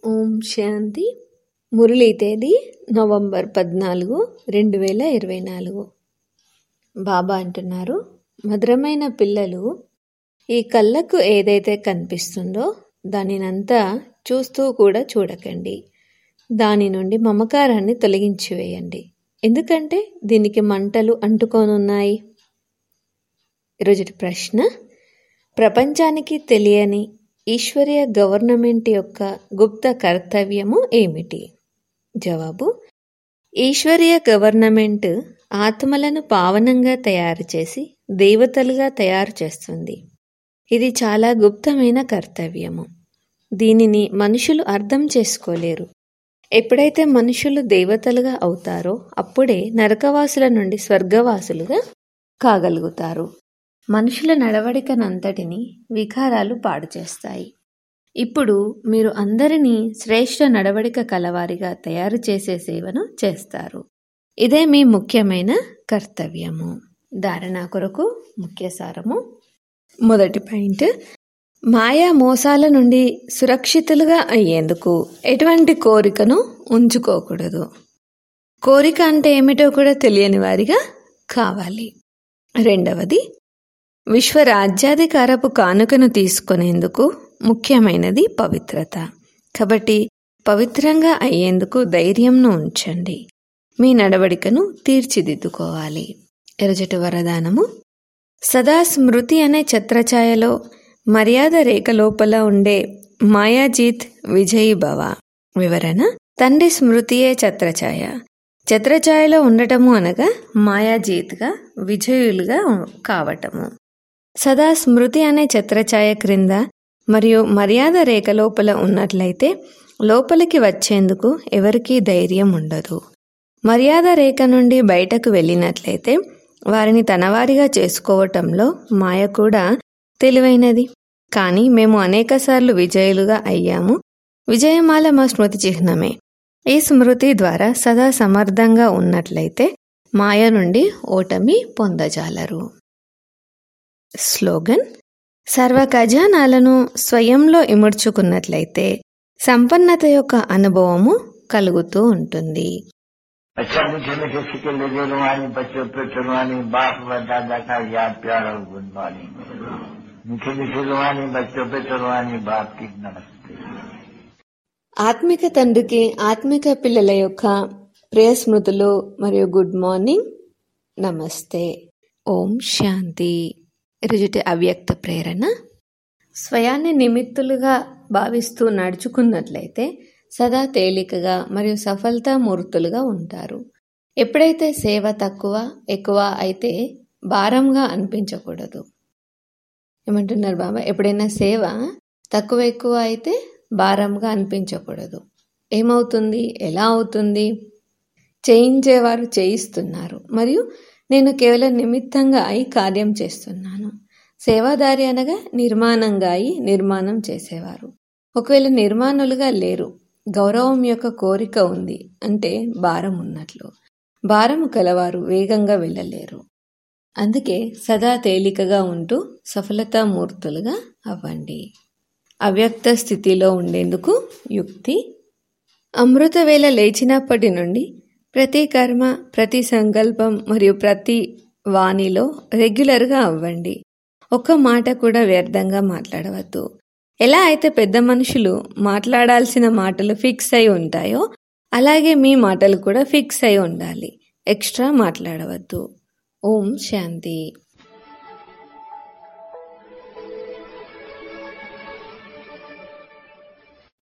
ఓం శాంతి మురళీ తేదీ నవంబర్ పద్నాలుగు రెండు వేల ఇరవై నాలుగు బాబా అంటున్నారు మధురమైన పిల్లలు ఈ కళ్ళకు ఏదైతే కనిపిస్తుందో దానినంతా చూస్తూ కూడా చూడకండి దాని నుండి మమకారాన్ని తొలగించి వేయండి ఎందుకంటే దీనికి మంటలు అంటుకోనున్నాయి ఈరోజు ప్రశ్న ప్రపంచానికి తెలియని ఈశ్వరీయ గవర్నమెంట్ యొక్క గుప్త కర్తవ్యము ఏమిటి జవాబు ఈశ్వరీయ గవర్నమెంట్ ఆత్మలను పావనంగా తయారు చేసి దేవతలుగా తయారు చేస్తుంది ఇది చాలా గుప్తమైన కర్తవ్యము దీనిని మనుషులు అర్థం చేసుకోలేరు ఎప్పుడైతే మనుషులు దేవతలుగా అవుతారో అప్పుడే నరకవాసుల నుండి స్వర్గవాసులుగా కాగలుగుతారు మనుషుల నడవడికనంతటిని వికారాలు పాడు చేస్తాయి ఇప్పుడు మీరు అందరినీ శ్రేష్ఠ నడవడిక కలవారిగా తయారు చేసే సేవను చేస్తారు ఇదే మీ ముఖ్యమైన కర్తవ్యము ధారణ కొరకు ముఖ్య సారము మొదటి పాయింట్ మాయా మోసాల నుండి సురక్షితులుగా అయ్యేందుకు ఎటువంటి కోరికను ఉంచుకోకూడదు కోరిక అంటే ఏమిటో కూడా తెలియని వారిగా కావాలి రెండవది విశ్వరాజ్యాధికారపు కానుకను తీసుకునేందుకు ముఖ్యమైనది పవిత్రత కాబట్టి పవిత్రంగా అయ్యేందుకు ధైర్యంను ఉంచండి మీ నడవడికను తీర్చిదిద్దుకోవాలి ఎరజటి వరదానము సదా స్మృతి అనే ఛత్రఛాయలో మర్యాద రేఖ లోపల ఉండే మాయాజీత్ విజయీ భవ వివరణ తండ్రి స్మృతియే ఛత్రఛాయ ఛత్రఛాయలో ఉండటము అనగా మాయాజీత్గా విజయులుగా కావటము సదా స్మృతి అనే ఛత్రఛాయ క్రింద మరియు మర్యాద రేఖ లోపల ఉన్నట్లయితే లోపలికి వచ్చేందుకు ఎవరికీ ధైర్యం ఉండదు మర్యాద రేఖ నుండి బయటకు వెళ్ళినట్లయితే వారిని తనవారిగా చేసుకోవటంలో మాయ కూడా తెలివైనది కానీ మేము అనేకసార్లు విజయులుగా అయ్యాము విజయమాల మా స్మృతి చిహ్నమే ఈ స్మృతి ద్వారా సదా సమర్థంగా ఉన్నట్లయితే మాయ నుండి ఓటమి పొందజాలరు స్లోగన్ సర్వ ఖజానాలను స్వయంలో ఇముడ్చుకున్నట్లయితే సంపన్నత యొక్క అనుభవము కలుగుతూ ఉంటుంది अच्छा मीठे मीठे सिक्के लगे रुहानी बच्चों पे चुनवानी बाप व दादा का याद प्यार और गुड मॉर्निंग मीठे मीठे रुहानी बच्चों पे चुनवानी बाप की नमस्ते ఆత్మిక తండ్రికి ఆత్మిక పిల్లల యొక్క ప్రియ స్మృతులు మరియు గుడ్ మార్నింగ్ నమస్తే ఓం శాంతి రుజుటి అవ్యక్త ప్రేరణ స్వయాన్ని నిమిత్తులుగా భావిస్తూ నడుచుకున్నట్లయితే సదా తేలికగా మరియు సఫలతామూర్తులుగా ఉంటారు ఎప్పుడైతే సేవ తక్కువ ఎక్కువ అయితే భారంగా అనిపించకూడదు ఏమంటున్నారు బాబా ఎప్పుడైనా సేవ తక్కువ ఎక్కువ అయితే భారంగా అనిపించకూడదు ఏమవుతుంది ఎలా అవుతుంది చేయించేవారు చేయిస్తున్నారు మరియు నేను కేవలం నిమిత్తంగా అయి కార్యం చేస్తున్నాను సేవాదారి అనగా నిర్మాణంగా అయి నిర్మాణం చేసేవారు ఒకవేళ నిర్మాణులుగా లేరు గౌరవం యొక్క కోరిక ఉంది అంటే భారం ఉన్నట్లు భారం కలవారు వేగంగా వెళ్ళలేరు అందుకే సదా తేలికగా ఉంటూ సఫలతామూర్తులుగా అవ్వండి అవ్యక్త స్థితిలో ఉండేందుకు యుక్తి అమృతవేళ లేచినప్పటి నుండి ప్రతి కర్మ ప్రతి సంకల్పం మరియు ప్రతి వాణిలో రెగ్యులర్గా అవ్వండి ఒక్క మాట కూడా వ్యర్థంగా మాట్లాడవద్దు ఎలా అయితే పెద్ద మనుషులు మాట్లాడాల్సిన మాటలు ఫిక్స్ అయి ఉంటాయో అలాగే మీ మాటలు కూడా ఫిక్స్ అయి ఉండాలి ఎక్స్ట్రా మాట్లాడవద్దు ఓం శాంతి